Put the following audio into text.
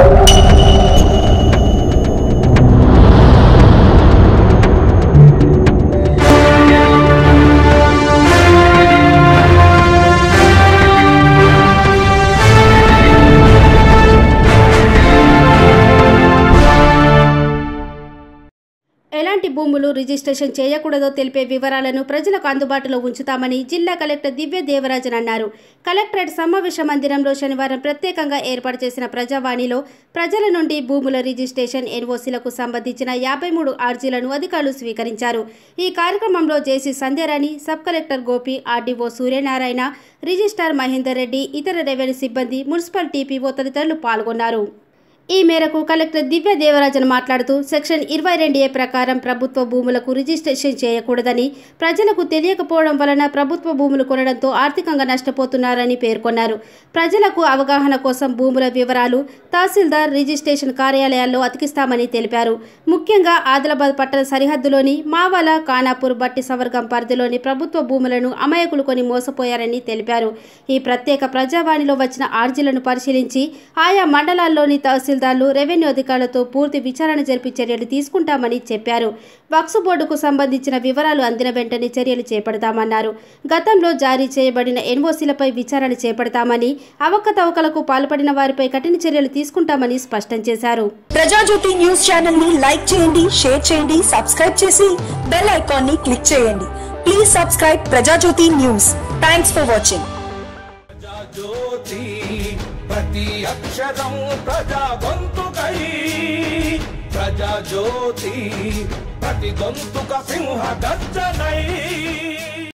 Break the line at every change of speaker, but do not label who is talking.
ఎలాంటి భూములు రిజిస్ట్రేషన్ చేయకూడదో తెలిపే వివరాలను ప్రజలకు అందుబాటులో ఉంచుతామని జిల్లా కలెక్టర్ దివ్య దేవరాజన్ అన్నారు కలెక్టరేట్ సమావేశ మందిరంలో శనివారం ప్రత్యేకంగా ఏర్పాటు చేసిన ప్రజావాణిలో ప్రజల నుండి భూముల రిజిస్ట్రేషన్ ఎన్ఓసీలకు సంబంధించిన యాభై మూడు ఆర్జీలను అధికారులు స్వీకరించారు ఈ కార్యక్రమంలో JC Sandhyarani sub collector Gopi RDO Suryanarayana registrar Mahender Reddy ఇతర రెవెన్యూ సిబ్బంది మున్సిపల్ టీపీఓ తదితరులు పాల్గొన్నారు ఈ మేరకు కలెక్టర్ దివ్య దేవరాజన్ మాట్లాడుతూ సెక్షన్ ఇరవై రెండు ఏ ప్రకారం ప్రభుత్వ భూములకు రిజిస్ట్రేషన్ చేయకూడదని ప్రజలకు తెలియకపోవడం వలన ప్రభుత్వ భూములు కొనడంతో ఆర్థికంగా నష్టపోతున్నారని పేర్కొన్నారు ప్రజలకు అవగాహన కోసం భూముల వివరాలు తహసీల్దార్ రిజిస్ట్రేషన్ కార్యాలయాల్లో అతికిస్తామని తెలిపారు ముఖ్యంగా ఆదిలాబాద్ పట్టణ సరిహద్దులోని మావాల ఖానాపూర్ బట్టి సవర్గం పరిధిలోని ప్రభుత్వ భూములను అమాయకులు కొని మోసపోయారని తెలిపారు ఈ ప్రత్యేక ప్రజావాణిలో వచ్చిన ఆర్జీలను పరిశీలించి ఆయా మండలాల్లోని తహసీల్దార్లు రెవెన్యూ అధికారులతో పూర్తి విచారణ జరిపి చర్యలు తీసుకుంటామని చెప్పారు వక్సు బోర్డుకు సంబంధించిన వివరాలు అందిన వెంటనే చర్యలు చేపడతామన్నారు గతంలో జారీ చేయబడిన ఎన్ఓసీలపై విచారణ చేపడతామని అవకతవకలకు పాల్పడిన వారిపై కఠిన చర్యలు తీసుకుంటామని స్పష్టం చేశారు
ప్రజాజ్యోతి న్యూస్ ఛానల్ ని లైక్ చేయండి షేర్ చేయండి సబ్స్క్రైబ్ చేసి బెల్ ఐకాన్ ని క్లిక్ చేయండి please subscribe Prajajyothi news thanks for watching
Jyothi ప్రతి అక్షరం ప్రజా గొంతుకై ప్రజా జ్యోతి ప్రతి గొంతుక సింహ గర్జనై